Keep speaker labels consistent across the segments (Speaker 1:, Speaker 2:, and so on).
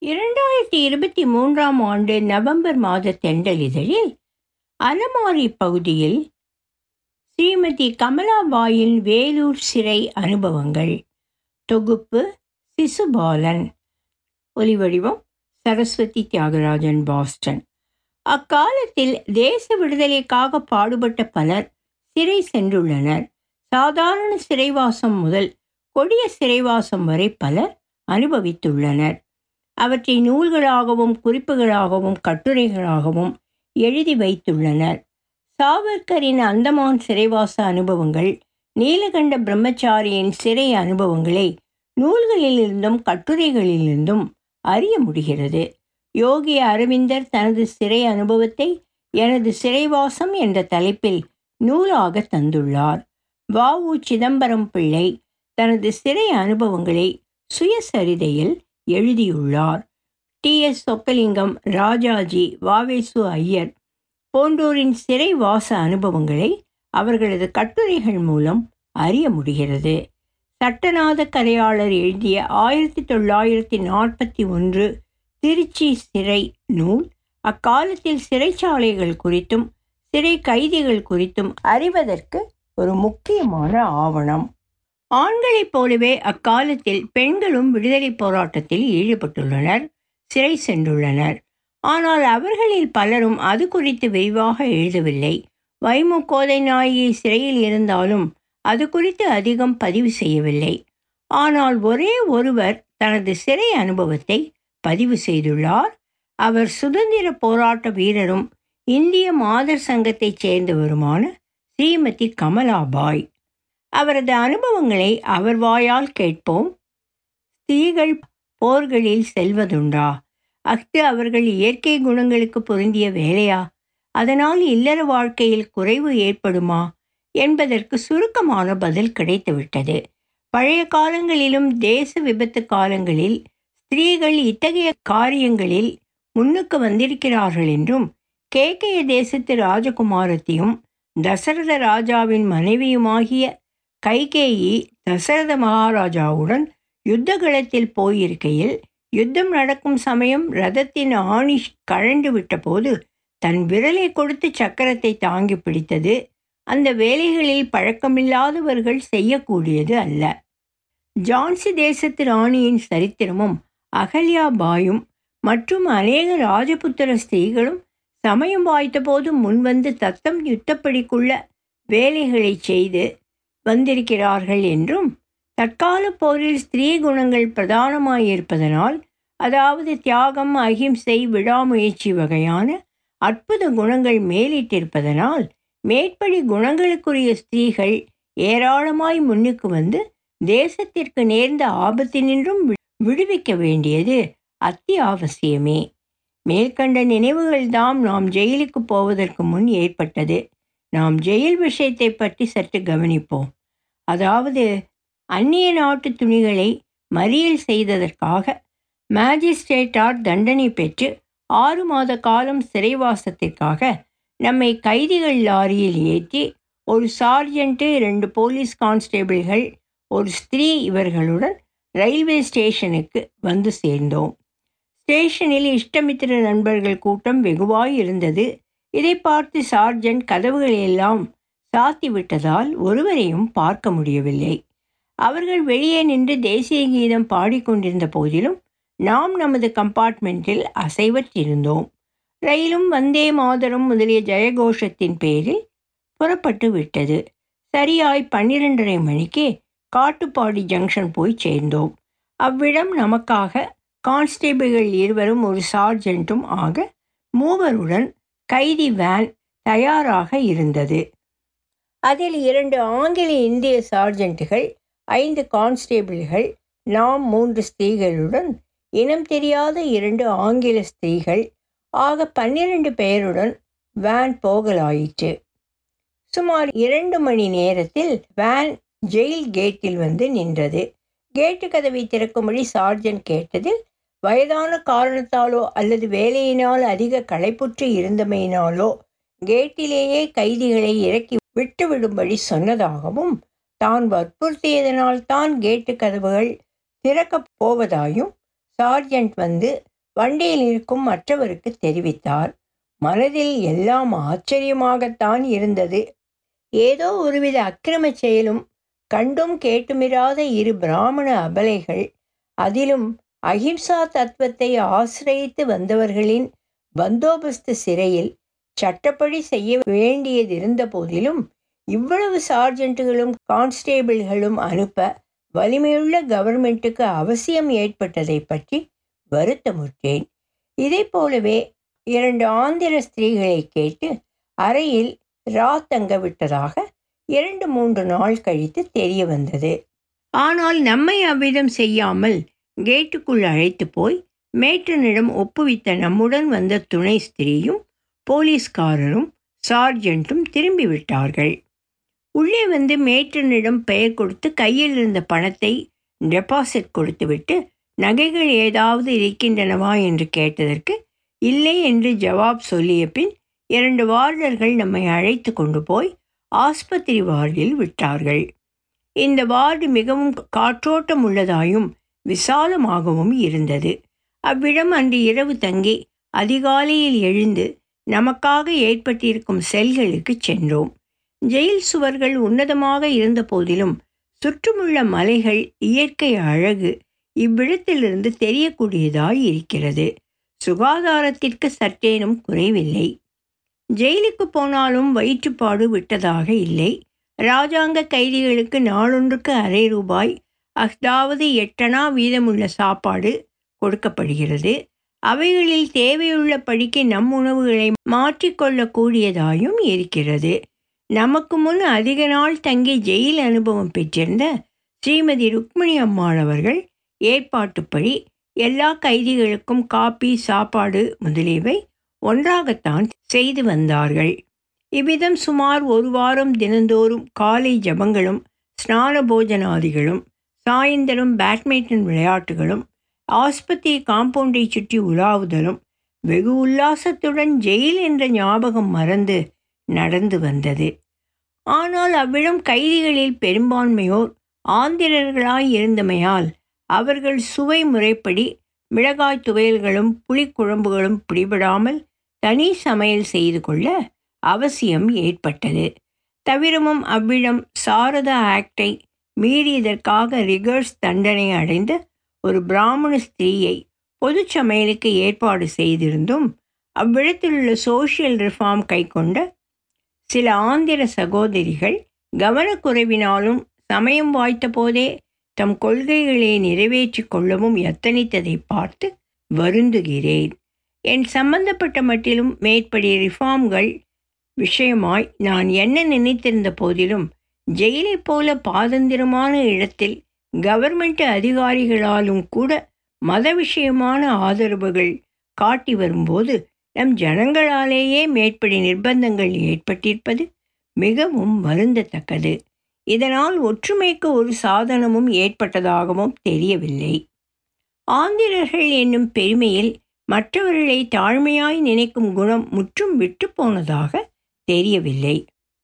Speaker 1: இரண்டாயிரத்தி இருபத்தி மூன்றாம் ஆண்டு நவம்பர் மாத தெண்டலிதழில் அலமாரி பகுதியில் ஸ்ரீமதி கமலாபாயின் வேலூர் சிறை அனுபவங்கள் தொகுப்பு சிசுபாலன் ஒலிவடிவம் சரஸ்வதி தியாகராஜன் பாஸ்டன் அக்காலத்தில் தேச விடுதலைக்காக பாடுபட்ட பலர் சிறை சென்றுள்ளனர் சாதாரண சிறைவாசம் முதல் கொடிய சிறைவாசம் வரை பலர் அனுபவித்துள்ளனர் அவற்றை நூல்களாகவும் குறிப்புகளாகவும் கட்டுரைகளாகவும் எழுதி வைத்துள்ளனர் சாவர்கரின் அந்தமான் சிறைவாச அனுபவங்கள் நீலகண்ட பிரம்மச்சாரியின் சிறை அனுபவங்களை நூல்களிலிருந்தும் கட்டுரைகளிலிருந்தும் அறிய முடிகிறது யோகி அரவிந்தர் தனது சிறை அனுபவத்தை எனது சிறைவாசம் என்ற தலைப்பில் நூலாக தந்துள்ளார் வ உ சிதம்பரம் பிள்ளை தனது சிறை அனுபவங்களை சுயசரிதையில் எழுதியுள்ளார் டி எஸ் சொக்கலிங்கம் ராஜாஜி வாவேசு ஐயர் போன்றோரின் சிறை வாச அனுபவங்களை அவர்களது கட்டுரைகள் மூலம் அறிய முடிகிறது சட்டநாத கரையாளர் எழுதிய ஆயிரத்தி தொள்ளாயிரத்தி நாற்பத்தி ஒன்று திருச்சி சிறை நூல் அக்காலத்தில் சிறைச்சாலைகள் குறித்தும் சிறை கைதிகள் குறித்தும் அறிவதற்கு ஒரு முக்கியமான ஆவணம் ஆண்களைப் போலவே அக்காலத்தில் பெண்களும் விடுதலை போராட்டத்தில் ஈடுபட்டுள்ளனர் சிறை சென்றுள்ளனர் ஆனால் அவர்களில் பலரும் அது குறித்து விரிவாக எழுதவில்லை வைமு கோதை நாயகி சிறையில் இருந்தாலும் அது குறித்து அதிகம் பதிவு செய்யவில்லை ஆனால் ஒரே ஒருவர் தனது சிறை அனுபவத்தை பதிவு செய்துள்ளார் அவர் சுதந்திர போராட்ட வீரரும் இந்திய மாதர் சங்கத்தைச் சேர்ந்தவருமான ஸ்ரீமதி கமலாபாய் அவரது அனுபவங்களை அவர் வாயால் கேட்போம் ஸ்திரீகள் போர்களில் செல்வதுண்டா அஃது அவர்கள் இயற்கை குணங்களுக்கு பொருந்திய வேலையா அதனால் இல்லற வாழ்க்கையில் குறைவு ஏற்படுமா என்பதற்கு சுருக்கமான பதில் கிடைத்துவிட்டது பழைய காலங்களிலும் தேச விபத்து காலங்களில் ஸ்திரீகள் இத்தகைய காரியங்களில் முன்னுக்கு வந்திருக்கிறார்கள் என்றும் கேக்கைய தேசத்து ராஜகுமாரத்தையும் தசரத ராஜாவின் மனைவியுமாகிய கைகேயி தசரத மகாராஜாவுடன் யுத்தகளத்தில் போயிருக்கையில் யுத்தம் நடக்கும் சமயம் ரதத்தின் ஆணி கழண்டு விட்டபோது தன் விரலை கொடுத்து சக்கரத்தை தாங்கி பிடித்தது அந்த வேலைகளில் பழக்கமில்லாதவர்கள் செய்யக்கூடியது அல்ல ஜான்சி தேசத்து ராணியின் சரித்திரமும் அகல்யா பாயும் மற்றும் அநேக ராஜபுத்திர ஸ்திரீகளும் சமயம் வாய்த்தபோது முன்வந்து தத்தம் யுத்தப்படிக்குள்ள வேலைகளை செய்து வந்திருக்கிறார்கள் என்றும் தற்கால போரில் ஸ்திரீ குணங்கள் பிரதானமாயிருப்பதனால் அதாவது தியாகம் அகிம்சை விடாமுயற்சி வகையான அற்புத குணங்கள் மேலிட்டிருப்பதனால் மேற்படி குணங்களுக்குரிய ஸ்திரீகள் ஏராளமாய் முன்னுக்கு வந்து தேசத்திற்கு நேர்ந்த ஆபத்தினின்றும் விடுவிக்க வேண்டியது அத்தியாவசியமே மேற்கண்ட நினைவுகள் தாம் நாம் ஜெயிலுக்கு போவதற்கு முன் ஏற்பட்டது நாம் ஜெயில் விஷயத்தை பற்றி சற்று கவனிப்போம் அதாவது அந்நிய நாட்டு துணிகளை மறியல் செய்ததற்காக மேஜிஸ்ட்ரேட்டார் தண்டனை பெற்று ஆறு மாத காலம் சிறைவாசத்திற்காக நம்மை கைதிகள் லாரியில் ஏற்றி ஒரு சார்ஜென்ட்டு ரெண்டு போலீஸ் கான்ஸ்டேபிள்கள் ஒரு ஸ்திரீ இவர்களுடன் ரயில்வே ஸ்டேஷனுக்கு வந்து சேர்ந்தோம் ஸ்டேஷனில் இஷ்டமித்திர நண்பர்கள் கூட்டம் வெகுவாய் இருந்தது இதை பார்த்து சார்ஜென்ட் கதவுகளை எல்லாம் சாத்தி விட்டதால் ஒருவரையும் பார்க்க முடியவில்லை அவர்கள் வெளியே நின்று தேசிய கீதம் பாடிக்கொண்டிருந்த போதிலும் நாம் நமது கம்பார்ட்மெண்ட்டில் அசைவற்றிருந்தோம் ரயிலும் வந்தே மாதரம் முதலிய ஜெயகோஷத்தின் பேரில் புறப்பட்டு விட்டது சரியாய் பன்னிரெண்டரை மணிக்கே காட்டுப்பாடி ஜங்ஷன் போய் சேர்ந்தோம் அவ்விடம் நமக்காக கான்ஸ்டேபிள்கள் இருவரும் ஒரு சார்ஜென்ட்டும் ஆக மூவருடன் கைதி வேன் தயாராக இருந்தது அதில் இரண்டு ஆங்கில இந்திய சார்ஜென்ட்டுகள் ஐந்து கான்ஸ்டேபிள்கள் நாம் மூன்று ஸ்திரீகளுடன் இனம் தெரியாத இரண்டு ஆங்கில ஸ்திரீகள் ஆக பன்னிரண்டு பேருடன் வேன் போகலாயிற்று சுமார் இரண்டு மணி நேரத்தில் வேன் ஜெயில் கேட்டில் வந்து நின்றது கேட்டு கதவை திறக்கும்படி சார்ஜென்ட் கேட்டதில் வயதான காரணத்தாலோ அல்லது வேலையினால் அதிக களைப்புற்று இருந்தமையினாலோ கேட்டிலேயே கைதிகளை இறக்கி விட்டுவிடும்படி சொன்னதாகவும் தான் வற்புறுத்தியதனால் தான் கேட்டு கதவுகள் திறக்கப் போவதாயும் சார்ஜென்ட் வந்து வண்டியில் இருக்கும் மற்றவருக்கு தெரிவித்தார் மனதில் எல்லாம் ஆச்சரியமாகத்தான் இருந்தது ஏதோ ஒருவித அக்கிரம செயலும் கண்டும் கேட்டுமிராத இரு பிராமண அபலைகள் அதிலும் அஹிம்சா தத்துவத்தை ஆசிரியத்து வந்தவர்களின் பந்தோபஸ்து சிறையில் சட்டப்படி செய்ய வேண்டியதிருந்த போதிலும் இவ்வளவு சார்ஜென்ட்டுகளும் கான்ஸ்டேபிள்களும் அனுப்ப வலிமையுள்ள கவர்மெண்ட்டுக்கு அவசியம் ஏற்பட்டதை பற்றி வருத்தமுற்றேன் இதை போலவே இரண்டு ஆந்திர ஸ்திரீகளை கேட்டு அறையில் ரா தங்க விட்டதாக இரண்டு மூன்று நாள் கழித்து தெரிய வந்தது ஆனால் நம்மை அவ்விதம் செய்யாமல் கேட்டுக்குள் அழைத்து போய் மேற்றனிடம் ஒப்புவித்த நம்முடன் வந்த துணை ஸ்திரீயும் போலீஸ்காரரும் சார்ஜென்ட்டும் திரும்பிவிட்டார்கள் உள்ளே வந்து மேற்றனிடம் பெயர் கொடுத்து கையில் இருந்த பணத்தை டெபாசிட் கொடுத்துவிட்டு நகைகள் ஏதாவது இருக்கின்றனவா என்று கேட்டதற்கு இல்லை என்று ஜவாப் சொல்லிய பின் இரண்டு வார்டர்கள் நம்மை அழைத்து கொண்டு போய் ஆஸ்பத்திரி வார்டில் விட்டார்கள் இந்த வார்டு மிகவும் காற்றோட்டம் உள்ளதாயும் விசாலமாகவும் இருந்தது அவ்விடம் அன்று இரவு தங்கி அதிகாலையில் எழுந்து நமக்காக ஏற்பட்டிருக்கும் செல்களுக்கு சென்றோம் ஜெயில் சுவர்கள் உன்னதமாக இருந்த போதிலும் சுற்றுமுள்ள மலைகள் இயற்கை அழகு இவ்விடத்திலிருந்து தெரியக்கூடியதாய் இருக்கிறது சுகாதாரத்திற்கு சற்றேனும் குறைவில்லை ஜெயிலுக்கு போனாலும் வயிற்றுப்பாடு விட்டதாக இல்லை இராஜாங்க கைதிகளுக்கு நாளொன்றுக்கு அரை ரூபாய் அதாவது எட்டனா வீதமுள்ள சாப்பாடு கொடுக்கப்படுகிறது அவைகளில் தேவையுள்ள படிக்கு நம் உணவுகளை மாற்றிக்கொள்ளக்கூடியதாயும் இருக்கிறது நமக்கு முன் அதிக நாள் தங்கி ஜெயில் அனுபவம் பெற்றிருந்த ஸ்ரீமதி ருக்மிணி அம்மாள் அவர்கள் ஏற்பாட்டுப்படி எல்லா கைதிகளுக்கும் காப்பி சாப்பாடு முதலியவை ஒன்றாகத்தான் செய்து வந்தார்கள் இவ்விதம் சுமார் ஒரு வாரம் தினந்தோறும் காலை ஜபங்களும் ஸ்நான போஜனாதிகளும் சாயந்தரம் பேட்மிண்டன் விளையாட்டுகளும் ஆஸ்பத்திரி காம்பவுண்டை சுற்றி உலாவுதலும் வெகு உல்லாசத்துடன் ஜெயில் என்ற ஞாபகம் மறந்து நடந்து வந்தது ஆனால் அவ்விடம் கைதிகளில் பெரும்பான்மையோர் ஆந்திரர்களாய் இருந்தமையால் அவர்கள் சுவை முறைப்படி மிளகாய் துவையல்களும் புளிக்குழம்புகளும் பிடிபடாமல் தனி சமையல் செய்து கொள்ள அவசியம் ஏற்பட்டது தவிரமும் அவ்விடம் சாரதா ஆக்டை மீறியதற்காக ரிகர்ஸ் தண்டனை அடைந்த ஒரு பிராமண ஸ்திரீயை பொது சமையலுக்கு ஏற்பாடு செய்திருந்தும் அவ்விடத்திலுள்ள சோஷியல் ரிஃபார்ம் கைக்கொண்ட சில ஆந்திர சகோதரிகள் கவனக்குறைவினாலும் சமயம் வாய்த்த போதே தம் கொள்கைகளை நிறைவேற்றிக் கொள்ளவும் எத்தனித்ததை பார்த்து வருந்துகிறேன் என் சம்பந்தப்பட்ட மட்டிலும் மேற்படி ரிஃபார்ம்கள் விஷயமாய் நான் என்ன நினைத்திருந்த போதிலும் ஜெயிலைப் போல பாதந்திரமான இடத்தில் கவர்மெண்ட் அதிகாரிகளாலும் கூட மத விஷயமான ஆதரவுகள் காட்டி வரும்போது நம் ஜனங்களாலேயே மேற்படி நிர்பந்தங்கள் ஏற்பட்டிருப்பது மிகவும் வருந்தத்தக்கது இதனால் ஒற்றுமைக்கு ஒரு சாதனமும் ஏற்பட்டதாகவும் தெரியவில்லை ஆந்திரர்கள் என்னும் பெருமையில் மற்றவர்களை தாழ்மையாய் நினைக்கும் குணம் முற்றும் விட்டு போனதாக தெரியவில்லை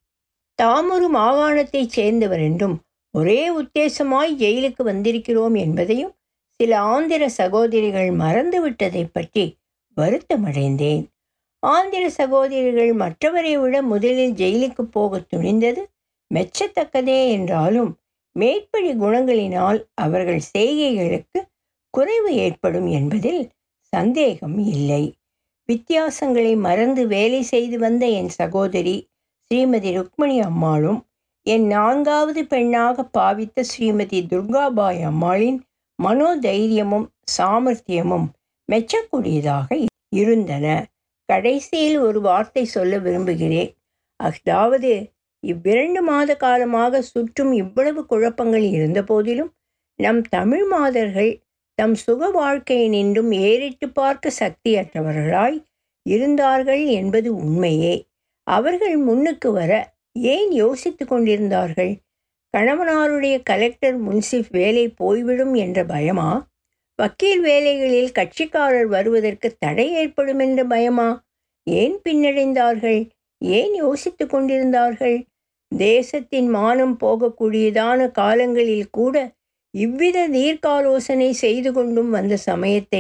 Speaker 1: தாம் ஒரு மாகாணத்தைச் சேர்ந்தவர் என்றும் ஒரே உத்தேசமாய் ஜெயிலுக்கு வந்திருக்கிறோம் என்பதையும் சில ஆந்திர சகோதரிகள் மறந்துவிட்டதை பற்றி வருத்தமடைந்தேன் ஆந்திர சகோதரிகள் மற்றவரை விட முதலில் ஜெயிலுக்கு போக துணிந்தது மெச்சத்தக்கதே என்றாலும் மேற்படி குணங்களினால் அவர்கள் செய்கைகளுக்கு குறைவு ஏற்படும் என்பதில் சந்தேகம் இல்லை வித்தியாசங்களை மறந்து வேலை செய்து வந்த என் சகோதரி ஸ்ரீமதி ருக்மணி அம்மாளும் என் நான்காவது பெண்ணாக பாவித்த ஸ்ரீமதி துர்காபாய் அம்மாளின் மனோதைரியமும் சாமர்த்தியமும் மெச்சக்கூடியதாக இருந்தன கடைசியில் ஒரு வார்த்தை சொல்ல விரும்புகிறேன் அதாவது இவ்விரண்டு மாத காலமாக சுற்றும் இவ்வளவு குழப்பங்கள் இருந்த போதிலும் நம் தமிழ் மாதர்கள் தம் சுக வாழ்க்கையினின்றும் ஏறிட்டு பார்க்க சக்தியற்றவர்களாய் இருந்தார்கள் என்பது உண்மையே அவர்கள் முன்னுக்கு வர ஏன் யோசித்து கொண்டிருந்தார்கள் கணவனாருடைய கலெக்டர் முன்சிப் வேலை போய்விடும் என்ற பயமா வக்கீல் வேலைகளில் கட்சிக்காரர் வருவதற்கு தடை ஏற்படும் என்ற பயமா ஏன் பின்னடைந்தார்கள் ஏன் யோசித்து கொண்டிருந்தார்கள் தேசத்தின் மானம் போகக்கூடியதான காலங்களில் கூட இவ்வித தீர்க்காலோசனை செய்து கொண்டும் வந்த சமயத்தை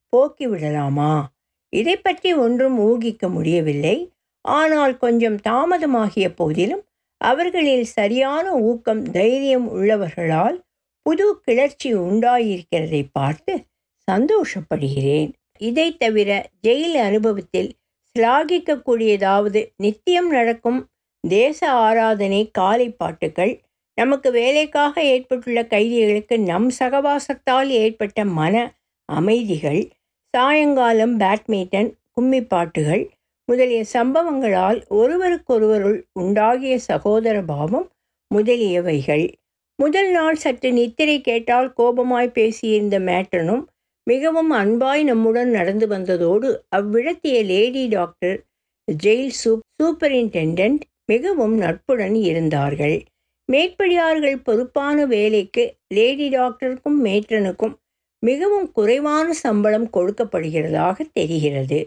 Speaker 1: போக்கிவிடலாமா இதை பற்றி ஒன்றும் ஊகிக்க முடியவில்லை ஆனால் கொஞ்சம் தாமதமாகிய போதிலும் அவர்களில் சரியான ஊக்கம் தைரியம் உள்ளவர்களால் புது கிளர்ச்சி உண்டாயிருக்கிறதை பார்த்து சந்தோஷப்படுகிறேன் இதை தவிர ஜெயில் அனுபவத்தில் சிலாகிக்கக்கூடியதாவது நித்தியம் நடக்கும் தேச ஆராதனை காலை பாட்டுகள் நமக்கு வேலைக்காக ஏற்பட்டுள்ள கைதிகளுக்கு நம் சகவாசத்தால் ஏற்பட்ட மன அமைதிகள் சாயங்காலம் பேட்மிண்டன் கும்மி பாட்டுகள் முதலிய சம்பவங்களால் ஒருவருக்கொருவருள் உண்டாகிய சகோதர பாவம் முதலியவைகள் முதல் நாள் சற்று நித்திரை கேட்டால் கோபமாய் பேசியிருந்த மேட்டனும் மிகவும் அன்பாய் நம்முடன் நடந்து வந்ததோடு அவ்விடத்திய லேடி டாக்டர் ஜெயில் சூப் சூப்பரிண்டெண்டன்ட் மிகவும் நட்புடன் இருந்தார்கள் மேற்படியார்கள் பொறுப்பான வேலைக்கு லேடி டாக்டருக்கும் மேட்ரனுக்கும் மிகவும் குறைவான சம்பளம் கொடுக்கப்படுகிறதாக தெரிகிறது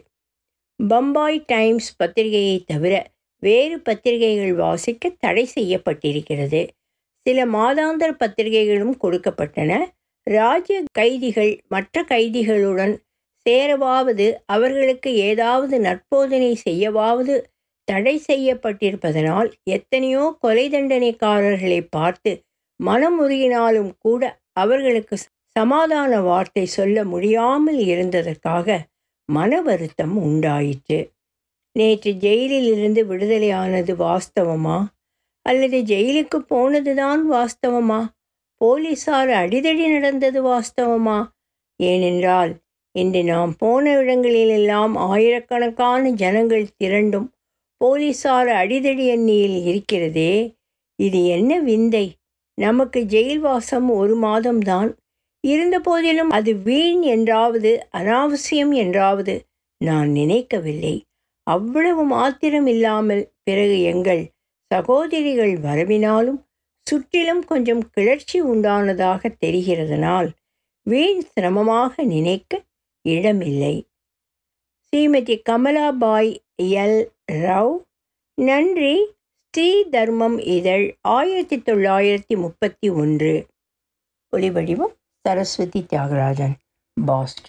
Speaker 1: பம்பாய் டைம்ஸ் பத்திரிகையை தவிர வேறு பத்திரிகைகள் வாசிக்க தடை செய்யப்பட்டிருக்கிறது சில மாதாந்தர பத்திரிகைகளும் கொடுக்கப்பட்டன ராஜ்ய கைதிகள் மற்ற கைதிகளுடன் சேரவாவது அவர்களுக்கு ஏதாவது நற்போதனை செய்யவாவது தடை செய்யப்பட்டிருப்பதனால் எத்தனையோ கொலை தண்டனைக்காரர்களை பார்த்து மனமுருகினாலும் கூட அவர்களுக்கு சமாதான வார்த்தை சொல்ல முடியாமல் இருந்ததற்காக மன வருத்தம் உண்டாயிற்று நேற்று ஜெயிலில் இருந்து விடுதலையானது வாஸ்தவமா அல்லது ஜெயிலுக்கு போனதுதான் வாஸ்தவமா போலீசார் அடிதடி நடந்தது வாஸ்தவமா ஏனென்றால் இன்று நாம் போன இடங்களிலெல்லாம் ஆயிரக்கணக்கான ஜனங்கள் திரண்டும் போலீசார் அடிதடி எண்ணியில் இருக்கிறதே இது என்ன விந்தை நமக்கு ஜெயில் வாசம் ஒரு மாதம்தான் இருந்த போதிலும் அது வீண் என்றாவது அனாவசியம் என்றாவது நான் நினைக்கவில்லை அவ்வளவு மாத்திரம் இல்லாமல் பிறகு எங்கள் சகோதரிகள் வரவினாலும் சுற்றிலும் கொஞ்சம் கிளர்ச்சி உண்டானதாக தெரிகிறதனால் வீண் சிரமமாக நினைக்க இடமில்லை ஸ்ரீமதி கமலாபாய் எல் ரவ் நன்றி ஸ்ரீ தர்மம் இதழ் ஆயிரத்தி தொள்ளாயிரத்தி முப்பத்தி ஒன்று ஒளிவடிவம் சரஸ்வதி தியாகராஜன் பாஸ்ட்